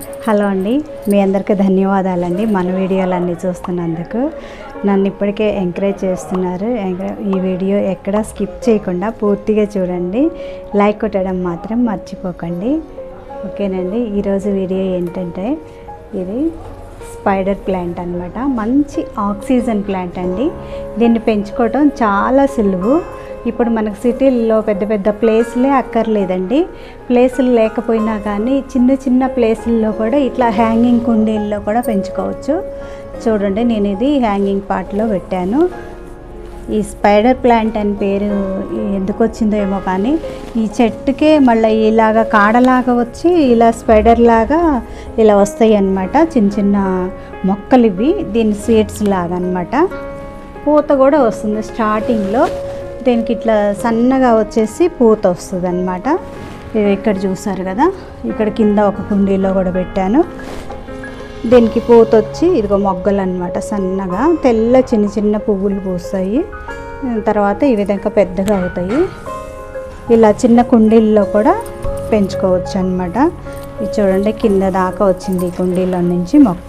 hello అండి మీ అందరికీ ధన్యవాదాలండి మన వీడియోలన్నీ చూస్తున్నందుకు నన్ను ఇప్పటికే ఎంకరేజ్ చేస్తున్నారు ఎంక- ఈ వీడియో ఎక్కడ స్కిప్ చేయకుండా పూర్తిగా చూడండి లైక్ కొట్టడం మాత్రం మర్చిపోకండి ఓకేనండి ఈరోజు వీడియో ఏంటంటే ఇది స్పైడర్ ప్లాంట్ అన్నమాట మంచి ఆక్సిజన్ ప్లాంట్ అండి దీన్ని పెంచుకోవటం చాలా సులువు ఇప్పుడు మనకు సిటీల్లో పెద్ద పెద్ద ప్లేస్లే అక్కర్లేదండి ప్లేసులు లేకపోయినా కానీ చిన్న చిన్న ప్లేసుల్లో కూడా ఇట్లా హ్యాంగింగ్ కుండీల్లో కూడా పెంచుకోవచ్చు చూడండి నేను ఇది హ్యాంగింగ్ పార్ట్లో పెట్టాను ఈ స్పైడర్ ప్లాంట్ అని పేరు ఎందుకు వచ్చిందో ఏమో కానీ ఈ చెట్టుకే మళ్ళీ ఇలాగ కాడలాగా వచ్చి ఇలా స్పైడర్ లాగా ఇలా వస్తాయి అన్నమాట చిన్న చిన్న మొక్కలు ఇవి దీని సీడ్స్ లాగా అన్నమాట పూత కూడా వస్తుంది స్టార్టింగ్లో దీనికి ఇట్లా సన్నగా వచ్చేసి పూత వస్తుంది అనమాట ఇది ఇక్కడ చూసారు కదా ఇక్కడ కింద ఒక కుండీలో కూడా పెట్టాను దీనికి పూత వచ్చి ఇదిగో మొగ్గలు అనమాట సన్నగా తెల్ల చిన్న చిన్న పువ్వులు పూస్తాయి తర్వాత ఈ విధంగా పెద్దగా అవుతాయి ఇలా చిన్న కుండీల్లో కూడా పెంచుకోవచ్చు అనమాట ఇది చూడండి కింద దాకా వచ్చింది ఈ కుండీలో నుంచి మొక్క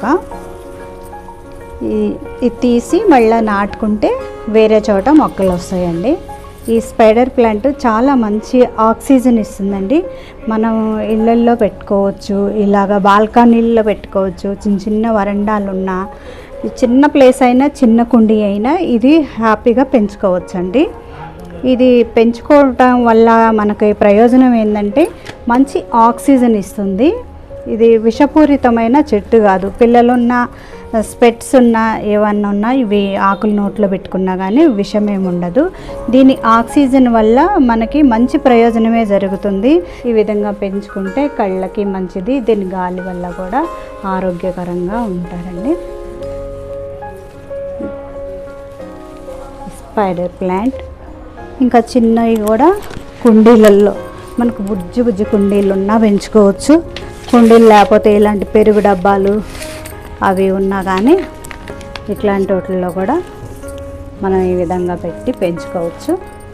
ఈ- ఇది తీసి మళ్ళీ నాటుకుంటే వేరే చోట మొక్కలు వస్తాయండి ఈ స్పైడర్ ప్లాంట్ చాలా మంచి ఆక్సిజన్ ఇస్తుందండి మనం ఇళ్ళల్లో పెట్టుకోవచ్చు ఇలాగ బాల్కనీల్లో పెట్టుకోవచ్చు చిన్న చిన్న వరండాలు ఉన్నా ఈ చిన్న ప్లేస్ అయినా చిన్న కుండీ అయినా ఇది హ్యాపీగా పెంచుకోవచ్చు అండి ఇది పెంచుకోవటం వల్ల మనకి ప్రయోజనం ఏంటంటే మంచి ఆక్సిజన్ ఇస్తుంది ఇది విషపూరితమైన చెట్టు కాదు పిల్లలున్న స్పెట్స్ ఉన్న ఏమన్నా ఉన్నా ఇవి ఆకులు నోట్లో పెట్టుకున్నా కానీ విషం ఏమి ఉండదు దీని ఆక్సిజన్ వల్ల మనకి మంచి ప్రయోజనమే జరుగుతుంది ఈ విధంగా పెంచుకుంటే కళ్ళకి మంచిది దీని గాలి వల్ల కూడా ఆరోగ్యకరంగా ఉంటారండి స్పైడర్ ప్లాంట్ ఇంకా చిన్నవి కూడా కుండీలలో మనకు బుజ్జి బుజ్జి కుండీలు ఉన్నా పెంచుకోవచ్చు కుండీలు లేకపోతే ఇలాంటి పెరుగు డబ్బాలు అవి ఉన్నా కానీ ఇట్లాంటి వాటిల్లో కూడా మనం ఈ విధంగా పెట్టి పెంచుకోవచ్చు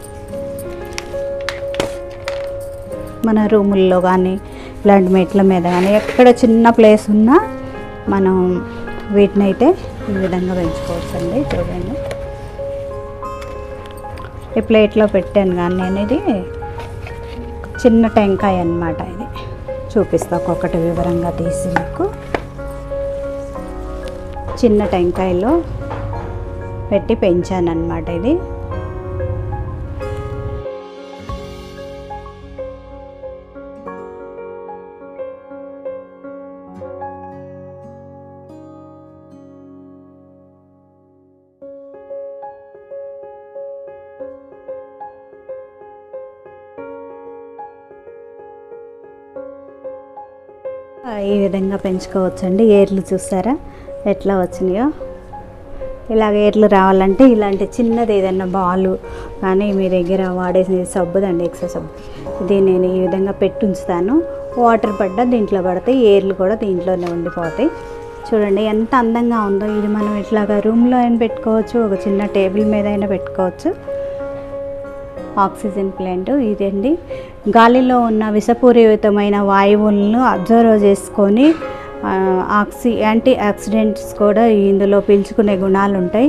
మన రూముల్లో కానీ ఇలాంటి మెట్ల మీద కానీ ఎక్కడ చిన్న ప్లేస్ ఉన్నా మనం వీటిని అయితే ఈ విధంగా పెంచుకోవచ్చు అండి చూడండి ఈ ప్లేట్లో పెట్టాను కానీ నేను ఇది చిన్న టెంకాయ అన్నమాట ఇది చూపిస్తా ఒక్కొక్కటి వివరంగా తీసి మీకు చిన్న టెంకాయలో పెట్టి పెంచాను అనమాట ఇది ఆ, ఈ విధంగా పెంచుకోవచ్చండి ఏర్లు చూసారా ఎట్లా వచ్చినాయో ఇలాగ ఏర్లు రావాలంటే ఇలాంటి చిన్నది ఏదైనా బాలు కానీ మీ దగ్గర వాడేసిన సబ్బుదండి ఎక్సా సబ్బు ఇది నేను ఈ విధంగా పెట్టి ఉంచుతాను వాటర్ పడ్డా దీంట్లో పడితే ఏర్లు కూడా దీంట్లోనే ఉండిపోతాయి చూడండి ఎంత అందంగా ఉందో ఇది మనం ఇట్లాగా రూమ్లో అయినా పెట్టుకోవచ్చు ఒక చిన్న టేబుల్ మీద అయినా పెట్టుకోవచ్చు ఆక్సిజన్ ప్లాంట్ ఇదండి గాలిలో ఉన్న విషపూరితమైన వాయువులను అబ్జర్వ్ చేసుకొని ఆ, ఆక్సి యాంటీ ఆక్సిడెంట్స్ కూడా ఇందులో పీల్చుకునే గుణాలు ఉంటాయి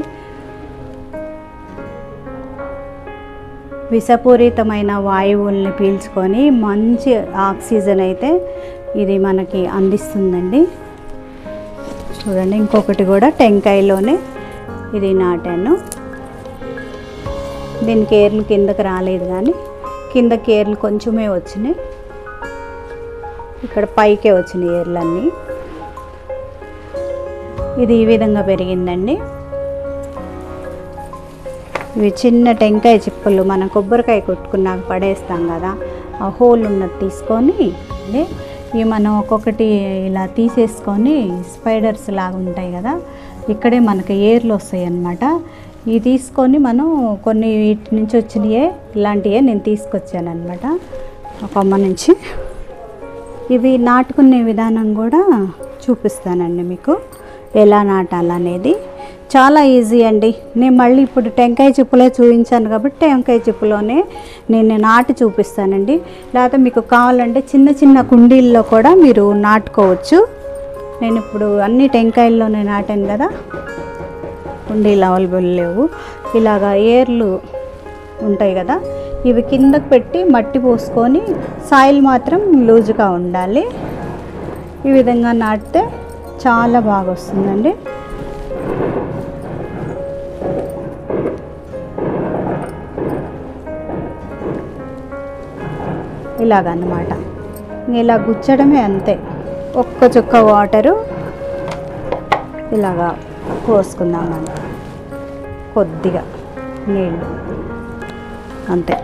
విషపూరితమైన వాయువుల్ని పీల్చుకొని మంచి ఆక్సిజన్ అయితే ఇది మనకి అందిస్తుందండి చూడండి ఇంకొకటి కూడా టెంకాయలోనే ఇది నాటాను దీనికి ఏర్లు కిందకి రాలేదు కానీ కిందకి ఏర్లు కొంచెమే వచ్చినాయి ఇక్కడ పైకే వచ్చినాయి ఏర్లన్నీ ఇది ఈ విధంగా పెరిగిందండి ఇవి చిన్న టెంకాయ చిప్పలు మనం కొబ్బరికాయ కొట్టుకున్నాక పడేస్తాం కదా ఆ హోల్ ఉన్నది తీసుకొని అంటే ఇవి మనం ఒక్కొక్కటి ఇలా తీసేసుకొని స్పైడర్స్ లాగా ఉంటాయి కదా ఇక్కడే మనకి ఏర్లు వస్తాయి అన్నమాట ఇవి తీసుకొని మనం కొన్ని వీటి నుంచి వచ్చినాయే ఇలాంటివే నేను తీసుకొచ్చాను అనమాట కొమ్మ నుంచి ఇవి నాటుకునే విధానం కూడా చూపిస్తానండి మీకు ఎలా నాటాలనేది చాలా ఈజీ అండి నేను మళ్ళీ ఇప్పుడు టెంకాయ చిప్పులే చూపించాను కాబట్టి టెంకాయ చిప్పులోనే నేను నాటి చూపిస్తానండి లేకపోతే మీకు కావాలంటే చిన్న చిన్న కుండీల్లో కూడా మీరు నాటుకోవచ్చు నేను ఇప్పుడు అన్ని టెంకాయల్లోనే నాటాను కదా కుండీలు అవైలబుల్ లేవు ఇలాగా ఏర్లు ఉంటాయి కదా ఇవి కిందకు పెట్టి మట్టి పోసుకొని సాయిల్ మాత్రం లూజుగా ఉండాలి ఈ విధంగా నాటితే చాలా బాగా వస్తుందండి ఇలాగన్నమాట ఇలా గుచ్చడమే అంతే ఒక్క చుక్క వాటరు ఇలాగా పోసుకుందామండి కొద్దిగా నీళ్ళు అంతే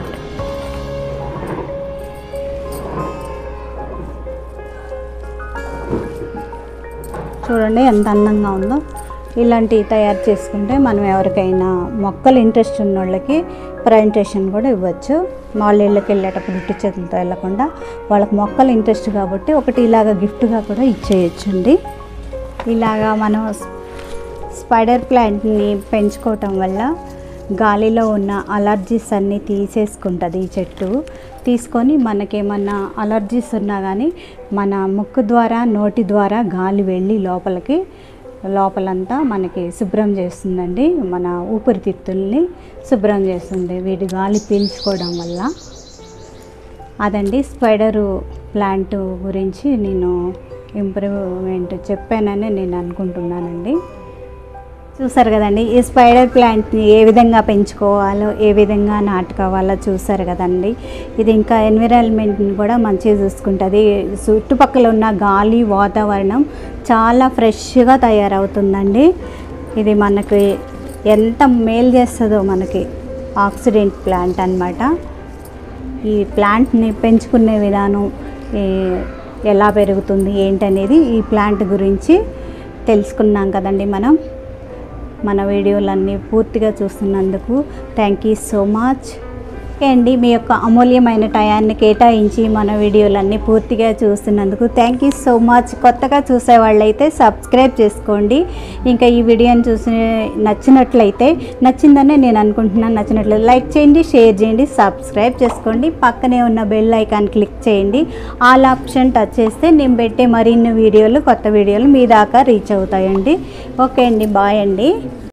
చూడండి ఎంత అందంగా ఉందో ఇలాంటివి తయారు చేసుకుంటే మనం ఎవరికైనా మొక్కలు ఇంట్రెస్ట్ ఉన్న వాళ్ళకి ప్రజెంటేషన్ కూడా ఇవ్వచ్చు వాళ్ళ ఇళ్ళకి వెళ్ళేటప్పుడు ఇట్టి చేతులతో వెళ్ళకుండా వాళ్ళకి మొక్కలు ఇంట్రెస్ట్ కాబట్టి ఒకటి ఇలాగ గిఫ్ట్గా కూడా ఇచ్చేయచ్చండి ఇలాగా మనం స్పైడర్ ప్లాంట్ని పెంచుకోవటం వల్ల గాలిలో ఉన్న అలర్జీస్ అన్నీ తీసేసుకుంటుంది ఈ చెట్టు తీసుకొని మనకేమన్నా అలర్జీస్ ఉన్నా కానీ మన ముక్కు ద్వారా నోటి ద్వారా గాలి వెళ్ళి లోపలికి లోపలంతా మనకి శుభ్రం చేస్తుందండి మన ఊపిరితిత్తుల్ని శుభ్రం చేస్తుంది వీటి గాలి పీల్చుకోవడం వల్ల అదండి స్పైడరు ప్లాంట్ గురించి నేను ఇంప్రూవ్మెంట్ చెప్పానని నేను అనుకుంటున్నానండి చూసారు కదండి ఈ స్పైడర్ ప్లాంట్ని ఏ విధంగా పెంచుకోవాలో ఏ విధంగా నాటుకోవాలో చూసారు కదండి ఇది ఇంకా ఎన్విరాన్మెంట్ని కూడా మంచిగా చూసుకుంటుంది చుట్టుపక్కల ఉన్న గాలి వాతావరణం చాలా ఫ్రెష్గా తయారవుతుందండి ఇది మనకి ఎంత మేలు చేస్తుందో మనకి ఆక్సిడెంట్ ప్లాంట్ అన్నమాట ఈ ప్లాంట్ని పెంచుకునే విధానం ఈ ఎలా పెరుగుతుంది ఏంటనేది ఈ ప్లాంట్ గురించి తెలుసుకున్నాం కదండి మనం మన వీడియోలన్నీ పూర్తిగా చూస్తున్నందుకు థ్యాంక్ యూ సో మచ్ అండి మీ యొక్క అమూల్యమైన టయాన్ని కేటాయించి మన వీడియోలన్నీ పూర్తిగా చూస్తున్నందుకు థ్యాంక్ యూ సో మచ్ కొత్తగా చూసే వాళ్ళైతే సబ్స్క్రైబ్ చేసుకోండి ఇంకా ఈ వీడియోని చూసి నచ్చినట్లయితే నచ్చిందనే నేను అనుకుంటున్నాను నచ్చినట్లయితే లైక్ చేయండి షేర్ చేయండి సబ్స్క్రైబ్ చేసుకోండి పక్కనే ఉన్న బెల్ ఐకాన్ క్లిక్ చేయండి ఆల్ ఆప్షన్ టచ్ చేస్తే నేను పెట్టే మరిన్ని వీడియోలు కొత్త వీడియోలు మీ దాకా రీచ్ అవుతాయండి ఓకే అండి బాయ్ అండి